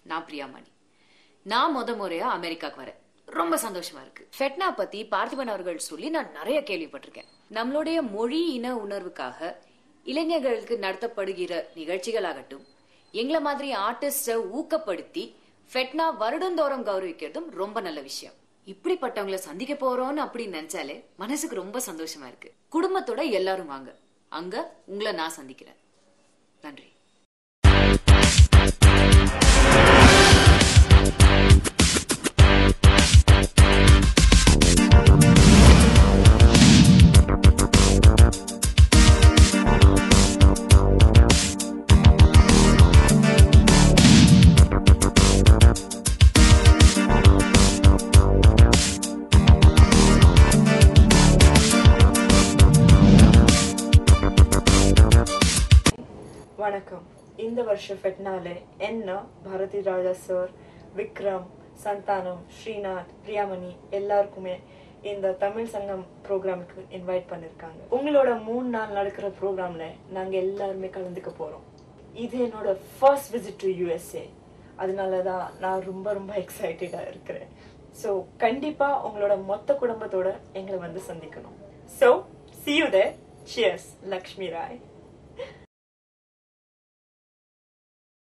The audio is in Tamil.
நான் பிரியாமணி நான் முத முறையா அமெரிக்காக்கு வரேன் ரொம்ப சந்தோஷமா இருக்கு ஃபெட்னா பத்தி பார்த்திபன் அவர்கள் சொல்லி நான் நிறைய கேள்விப்பட்டிருக்கேன் நம்மளுடைய மொழி இன உணர்வுக்காக இளைஞர்களுக்கு நடத்தப்படுகிற நிகழ்ச்சிகளாகட்டும் எங்களை மாதிரி ஆர்டிஸ்ட ஊக்கப்படுத்தி ஃபெட்னா வருடந்தோறும் கௌரவிக்கிறதும் ரொம்ப நல்ல விஷயம் இப்படிப்பட்டவங்கள சந்திக்க போறோம்னு அப்படின்னு நினைச்சாலே மனசுக்கு ரொம்ப சந்தோஷமா இருக்கு குடும்பத்தோட எல்லாரும் வாங்க அங்க உங்களை நான் சந்திக்கிறேன் நன்றி வணக்கம் இந்த வருஷம் ஃபெட்னாலே என்ன பாரதி ராஜா சார் விக்ரம் சந்தானம் ஸ்ரீநாத் பிரியாமணி எல்லாருக்குமே இந்த தமிழ் சங்கம் ப்ரோக்ராமுக்கு இன்வைட் பண்ணிருக்காங்க உங்களோட மூணு நாள் நடக்கிற ப்ரோக்ராம்ல நாங்க எல்லாருமே கலந்துக்க போறோம் இது என்னோட ஃபர்ஸ்ட் விசிட் டு யூஎஸ்ஏ அதனால தான் நான் ரொம்ப ரொம்ப எக்ஸைட்டடா இருக்கிறேன் ஸோ கண்டிப்பா உங்களோட மொத்த குடும்பத்தோட எங்களை வந்து சந்திக்கணும் so see you there cheers Lakshmi Rai